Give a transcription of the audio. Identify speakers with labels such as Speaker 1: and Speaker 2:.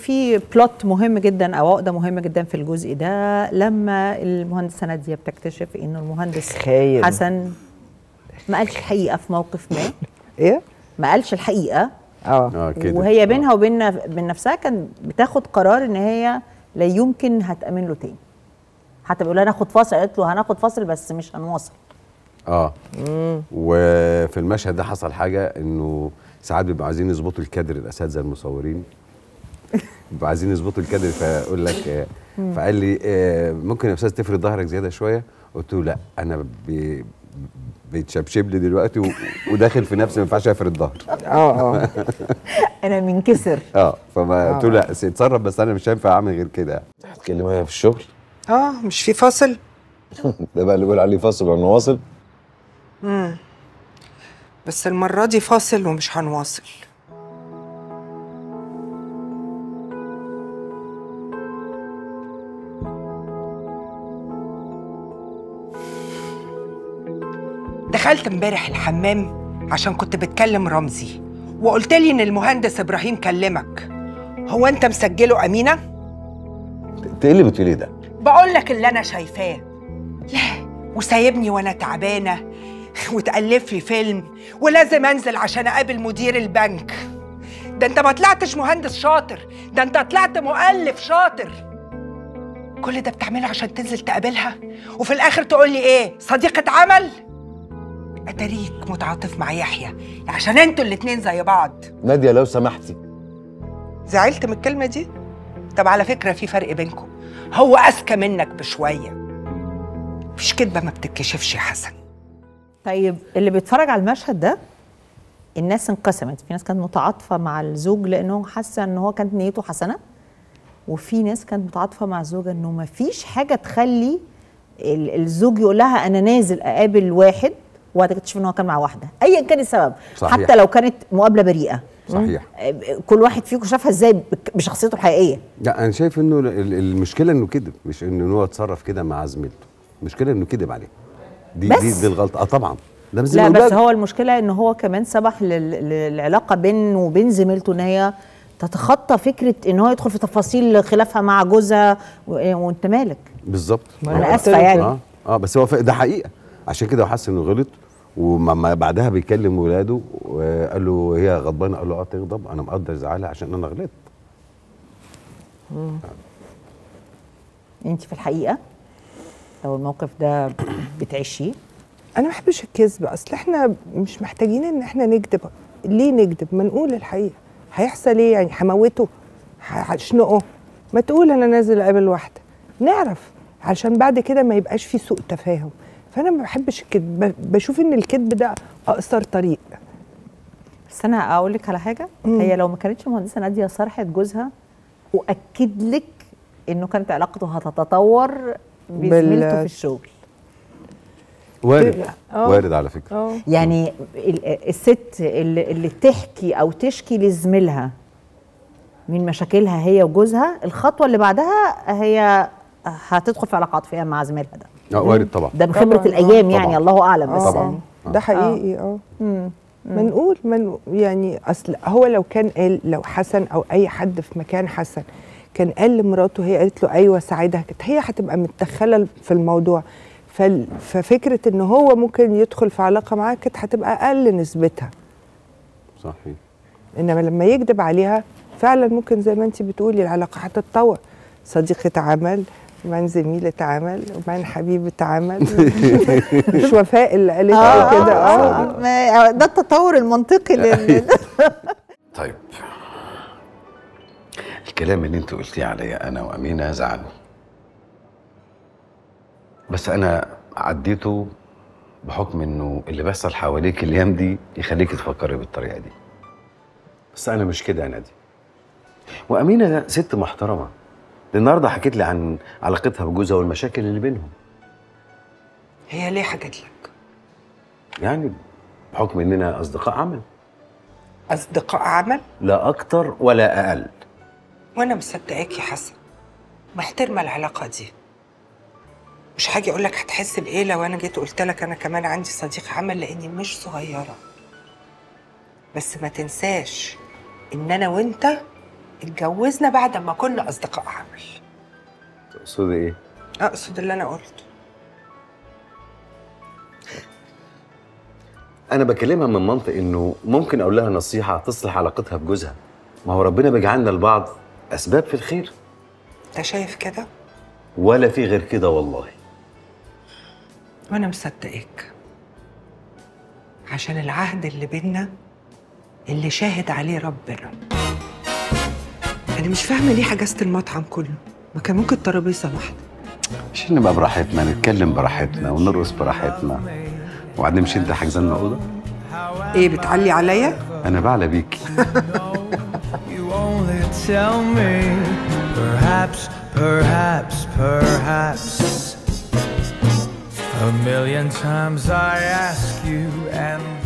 Speaker 1: في بلوت مهم جدا او عقده مهمه جدا في الجزء ده لما المهندسه ناديه بتكتشف انه المهندس
Speaker 2: خاين.
Speaker 1: حسن ما قالش الحقيقه في موقف ما
Speaker 2: ايه
Speaker 1: ما قالش الحقيقه
Speaker 2: اه
Speaker 3: اه كده
Speaker 1: وهي بينها وبين نف- بين نفسها كان بتاخد قرار ان هي لا يمكن هتامن له تاني حتى بيقول لها ناخد فاصل قالت له هناخد فاصل بس مش هنواصل
Speaker 3: اه وفي المشهد ده حصل حاجه انه ساعات بيبقوا عايزين يظبطوا الكادر الاساتذه المصورين بيبقوا عايزين يظبطوا الكادر فيقول لك آه، فقال لي آه، ممكن يا استاذ تفرد ظهرك زياده شويه قلت له لا انا بي بيتشبشب لي دلوقتي و- وداخل في نفسي ما ينفعش افرد ظهر
Speaker 2: اه اه
Speaker 1: انا منكسر
Speaker 3: اه فما قلت له لا اتصرف بس انا مش هينفع اعمل غير كده
Speaker 4: هتكلم وهي في الشغل
Speaker 2: اه مش في فاصل
Speaker 4: ده بقى اللي بيقول عليه فاصل ولا واصل
Speaker 2: بس المرة دي فاصل ومش هنواصل دخلت امبارح الحمام عشان كنت بتكلم رمزي وقلت لي ان المهندس ابراهيم كلمك هو انت مسجله امينه
Speaker 4: انت ايه اللي بتقولي ده
Speaker 2: بقول لك اللي انا شايفاه لا وسايبني وانا تعبانه وتألف لي فيلم ولازم انزل عشان اقابل مدير البنك ده انت ما طلعتش مهندس شاطر ده انت طلعت مؤلف شاطر كل ده بتعمله عشان تنزل تقابلها وفي الاخر تقول لي ايه صديقة عمل اتاريك متعاطف مع يحيى عشان انتوا الاتنين زي بعض
Speaker 4: ناديه لو سمحتي
Speaker 2: زعلت من الكلمة دي؟ طب على فكرة في فرق بينكم هو أذكى منك بشوية مفيش كدبة ما بتتكشفش يا حسن
Speaker 1: طيب اللي بيتفرج على المشهد ده الناس انقسمت في ناس كانت متعاطفه مع الزوج لانه حاسه ان هو كانت نيته حسنه وفي ناس كانت متعاطفه مع الزوجه انه ما فيش حاجه تخلي ال- الزوج يقول لها انا نازل اقابل واحد وهتكتشف ان هو كان مع واحده ايا كان السبب
Speaker 3: صحيح.
Speaker 1: حتى لو كانت مقابله بريئه
Speaker 3: صحيح
Speaker 1: كل واحد فيكم شافها ازاي بك- بشخصيته الحقيقيه
Speaker 3: لا انا شايف انه ال- ال- المشكله انه كذب مش انه هو اتصرف كده مع زميلته المشكله انه كذب عليه دي
Speaker 1: بس؟
Speaker 3: دي, دي الغلطه اه طبعا ده مش زي
Speaker 1: لا
Speaker 3: ما
Speaker 1: بس
Speaker 3: قلت لك.
Speaker 1: هو المشكله ان هو كمان سمح لل- للعلاقه بينه وبين زميلته ان هي تتخطى فكره ان هو يدخل في تفاصيل خلافها مع جوزها و- وانت مالك
Speaker 3: بالظبط
Speaker 1: أنا
Speaker 3: آه.
Speaker 1: آسفة يعني.
Speaker 3: اه اه بس هو ف- ده حقيقه عشان كده هو حس انه غلط وما بعدها بيكلم ولاده وقال له هي غضبانه قال له اه تغضب انا مقدر زعلها عشان انا غلطت
Speaker 1: انت في الحقيقه لو الموقف ده بتعيشيه
Speaker 5: انا ما بحبش الكذب اصل احنا مش محتاجين ان احنا نكذب ليه نكذب ما نقول الحقيقه هيحصل ايه يعني هموته ه- هشنقه ما تقول انا نازل اقابل واحده نعرف علشان بعد كده ما يبقاش في سوء تفاهم فانا ما بحبش الكذب ب- بشوف ان الكذب ده اقصر طريق
Speaker 1: بس انا اقول لك على حاجه
Speaker 5: مم.
Speaker 1: هي لو ما كانتش مهندسه ناديه صرحت جوزها واكد لك انه كانت علاقته هتتطور بزميلته في الشغل
Speaker 3: وارد
Speaker 5: آه.
Speaker 3: وارد على فكره
Speaker 5: اه
Speaker 1: يعني ال- الست اللي, اللي تحكي او تشكي لزميلها من مشاكلها هي وجوزها الخطوه اللي بعدها هي هتدخل في علاقه عاطفيه مع زميلها ده
Speaker 3: اه وارد طبعا
Speaker 1: ده بخبره
Speaker 5: طبعاً،
Speaker 1: الايام يعني
Speaker 3: طبعاً.
Speaker 1: الله اعلم بس
Speaker 5: آه،
Speaker 1: يعني
Speaker 5: آه. ده حقيقي اه
Speaker 1: مم.
Speaker 5: ما نقول ما نقول- يعني اصل هو لو كان قال لو حسن او اي حد في مكان حسن كان قال لمراته هي قالت له ايوه ساعدها كانت هي هتبقى متدخله في الموضوع فال- ففكره ان هو ممكن يدخل في علاقه معاها كانت هتبقى اقل نسبتها
Speaker 3: صحيح
Speaker 5: انما لما يكذب عليها فعلا ممكن زي ما انت بتقولي العلاقه هتتطور صديقه عمل وبعدين زميلة عمل وبعدين حبيبة عمل مش وفاء اللي قالت
Speaker 1: آه،
Speaker 5: كده اه
Speaker 1: آه، ما- ده التطور المنطقي لل-
Speaker 4: طيب الكلام اللي انت قلتيه عليا انا وامينه زعلني بس انا عديته بحكم انه اللي بيحصل حواليك الايام دي يخليك تفكري بالطريقه دي بس انا مش كده يا نادي وامينه ده ست محترمه دي النهارده حكيت لي عن علاقتها بجوزها والمشاكل اللي بينهم
Speaker 2: هي ليه حكت لك
Speaker 4: يعني بحكم اننا اصدقاء عمل
Speaker 2: اصدقاء عمل
Speaker 4: لا اكتر ولا اقل
Speaker 2: وانا مصدقاك يا حسن محترمه العلاقه دي مش هاجي اقول لك هتحس بايه لو انا جيت قلت لك انا كمان عندي صديق عمل لاني مش صغيره بس ما تنساش ان انا وانت اتجوزنا بعد ما كنا اصدقاء عمل
Speaker 4: تقصدي ايه؟
Speaker 2: اقصد اللي انا قلته
Speaker 4: انا بكلمها من منطق انه ممكن اقول لها نصيحه تصلح علاقتها بجوزها ما هو ربنا بيجعلنا لبعض اسباب في الخير
Speaker 2: انت شايف كده
Speaker 4: ولا في غير كده والله
Speaker 2: وانا مصدقك عشان العهد اللي بينا اللي شاهد عليه ربنا انا مش فاهمه ليه حجزت المطعم كله ما كان ممكن ترابيزه واحده
Speaker 4: عشان نبقى براحتنا نتكلم براحتنا ونرقص براحتنا وبعدين مش انت حجزان اوضه
Speaker 2: ايه بتعلي عليا
Speaker 4: انا بعلى بيكي
Speaker 6: You only tell me, perhaps, perhaps, perhaps. A million times I ask you, and